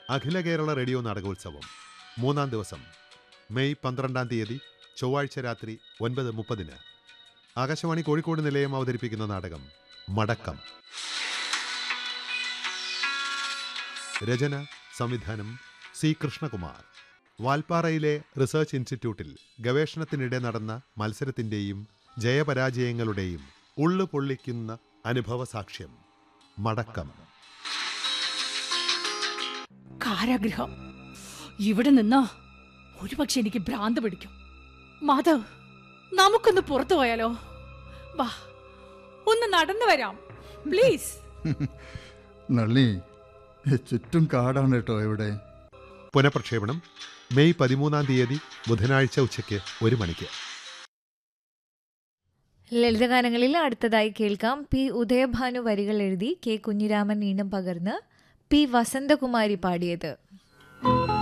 അഖില Kerala radio നാടകോത്സവം മൂന്നാം ദിവസം May പന്ത്രണ്ടാം തീയതി ചൊവ്വാഴ്ച രാത്രി ഒൻപത് മുപ്പതിന് ആകാശവാണി കോഴിക്കോട് നിലയം അവതരിപ്പിക്കുന്ന നാടകം മടക്കം രചന സംവിധാനം സി കൃഷ്ണകുമാർ വാൽപ്പാറയിലെ റിസർച്ച് ഇൻസ്റ്റിറ്റ്യൂട്ടിൽ ഗവേഷണത്തിനിടെ നടന്ന മത്സരത്തിൻ്റെയും ജയപരാജയങ്ങളുടെയും ഉള്ളു പൊള്ളിക്കുന്ന അനുഭവ സാക്ഷ്യം മടക്കം കാരാഗ്രഹം ഇവിടെ നിന്നോ ഒരുപക്ഷെ എനിക്ക് ഭ്രാന്ത് പിടിക്കും മാധവ് നമുക്കൊന്ന് പുറത്തു പോയാലോ വാ ഒന്ന് നടന്നു വരാം പ്ലീസ് നള്ളി ചുറ്റും കാടാണ് കേട്ടോ ഇവിടെ പുനഃപ്രക്ഷേപണം മെയ് പതിമൂന്നാം തീയതി ബുധനാഴ്ച ഉച്ചയ്ക്ക് ഒരു മണിക്ക് ലളിതഗാനങ്ങളിൽ അടുത്തതായി കേൾക്കാം പി ഉദയഭാനു വരികൾ എഴുതി കെ കുഞ്ഞിരാമൻ ഈണം പകർന്ന് പി വസന്തകുമാരി പാടിയത്